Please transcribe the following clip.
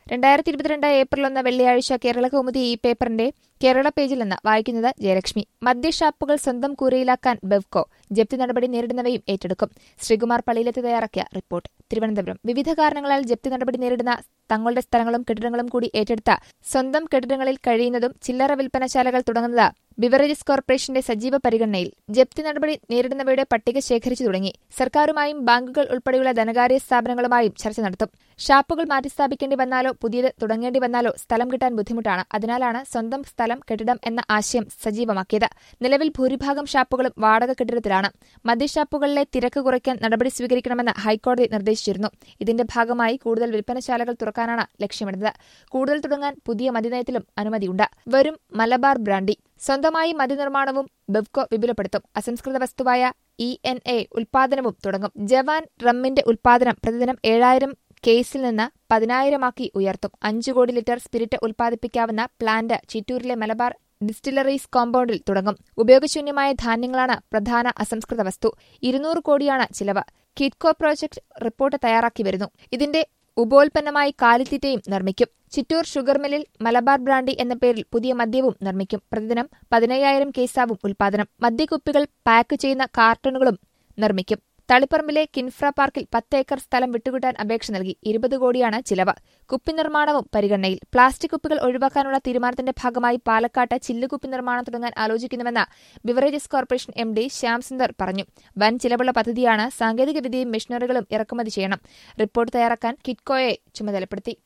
രണ്ടായിരത്തി ഇരുപത്തിരണ്ട് ഏപ്രിൽ ഒന്ന് വെള്ളിയാഴ്ച കേരള കൗമുദി ഈ പേപ്പറിന്റെ കേരള പേജിൽ നിന്ന് വായിക്കുന്നത് ജയലക്ഷ്മി മദ്യഷാപ്പുകൾ സ്വന്തം കൂരയിലാക്കാൻ ബെവ്കോ ജപ്തി നടപടി നേരിടുന്നവയും ഏറ്റെടുക്കും ശ്രീകുമാർ പള്ളിയിലെത്തി തയ്യാറാക്കിയ റിപ്പോർട്ട് തിരുവനന്തപുരം വിവിധ കാരണങ്ങളാൽ ജപ്തി നടപടി നേരിടുന്ന തങ്ങളുടെ സ്ഥലങ്ങളും കെട്ടിടങ്ങളും കൂടി ഏറ്റെടുത്ത സ്വന്തം കെട്ടിടങ്ങളിൽ കഴിയുന്നതും ചില്ലറ വിൽപ്പനശാലകൾ തുടങ്ങുന്നത് ബിവറേജസ് കോർപ്പറേഷന്റെ സജീവ പരിഗണനയിൽ ജപ്തി നടപടി നേരിടുന്നവയുടെ പട്ടിക ശേഖരിച്ചു തുടങ്ങി സർക്കാരുമായും ബാങ്കുകൾ ഉൾപ്പെടെയുള്ള ധനകാര്യ സ്ഥാപനങ്ങളുമായും ചർച്ച നടത്തും ഷാപ്പുകൾ മാറ്റിസ്ഥാപിക്കേണ്ടി വന്നാലോ പുതിയത് തുടങ്ങേണ്ടി വന്നാലോ സ്ഥലം കിട്ടാൻ ബുദ്ധിമുട്ടാണ് അതിനാലാണ് സ്വന്തം സ്ഥലം കെട്ടിടം എന്ന ആശയം സജീവമാക്കിയത് നിലവിൽ ഭൂരിഭാഗം ഷാപ്പുകളും വാടക കെട്ടിടത്തിലാണ് മദ്യഷാപ്പുകളിലെ തിരക്ക് കുറയ്ക്കാൻ നടപടി സ്വീകരിക്കണമെന്ന് ഹൈക്കോടതി നിർദ്ദേശിച്ചിരുന്നു ഇതിന്റെ ഭാഗമായി കൂടുതൽ വിൽപ്പനശാലകൾ തുറക്കാനാണ് ലക്ഷ്യമിടുന്നത് കൂടുതൽ തുടങ്ങാൻ പുതിയ മദ്യനയത്തിലും അനുമതിയുണ്ട് വരും മലബാർ ബ്രാൻഡി സ്വന്തമായി മദ്യനിർമ്മാണവും ബെവ്കോ വിപുലപ്പെടുത്തും അസംസ്കൃത വസ്തുവായ ഇ എൻ എ ഉൽപാദനവും തുടങ്ങും ജവാൻ റമ്മിന്റെ ഉൽപാദനം പ്രതിദിനം ഏഴായിരം കേസിൽ നിന്ന് പതിനായിരമാക്കി ഉയർത്തും അഞ്ചു കോടി ലിറ്റർ സ്പിരിറ്റ് ഉൽപ്പാദിപ്പിക്കാവുന്ന പ്ലാന്റ് ചിറ്റൂരിലെ മലബാർ ഡിസ്റ്റിലറീസ് കോമ്പൗണ്ടിൽ തുടങ്ങും ഉപയോഗശൂന്യമായ ധാന്യങ്ങളാണ് പ്രധാന അസംസ്കൃത വസ്തു ഇരുന്നൂറ് കോടിയാണ് ചിലവ് കിറ്റ്കോ പ്രോജക്ട് റിപ്പോർട്ട് തയ്യാറാക്കി വരുന്നു ഇതിന്റെ ഉപോൽപ്പന്നമായി കാലിത്തീറ്റയും നിർമ്മിക്കും ചിറ്റൂർ ഷുഗർ മില്ലിൽ മലബാർ ബ്രാൻഡി എന്ന പേരിൽ പുതിയ മദ്യവും നിർമ്മിക്കും പ്രതിദിനം പതിനയ്യായിരം കേസാവും ഉൽപാദനം മദ്യക്കുപ്പികൾ പാക്ക് ചെയ്യുന്ന കാർട്ടണുകളും നിർമ്മിക്കും തളിപ്പറമ്പിലെ കിൻഫ്ര പാർക്കിൽ പത്ത് ഏക്കർ സ്ഥലം വിട്ടുകിട്ടാൻ അപേക്ഷ നൽകി ഇരുപത് കോടിയാണ് ചിലവ് കുപ്പി നിർമ്മാണവും പരിഗണനയിൽ പ്ലാസ്റ്റിക് കുപ്പികൾ ഒഴിവാക്കാനുള്ള തീരുമാനത്തിന്റെ ഭാഗമായി പാലക്കാട്ട് ചില്ലുകുപ്പി നിർമ്മാണം തുടങ്ങാൻ ആലോചിക്കുന്നുവെന്ന് beverages corporation M D Shyam Sundar പറഞ്ഞു വൻ ചിലവുള്ള പദ്ധതിയാണ് സാങ്കേതികവിദ്യയും മെഷീനറികളും ഇറക്കുമതി ചെയ്യണം റിപ്പോർട്ട് തയ്യാറാക്കാൻ കിറ്റ്കോയെ ചുമതലപ്പെടുത്തി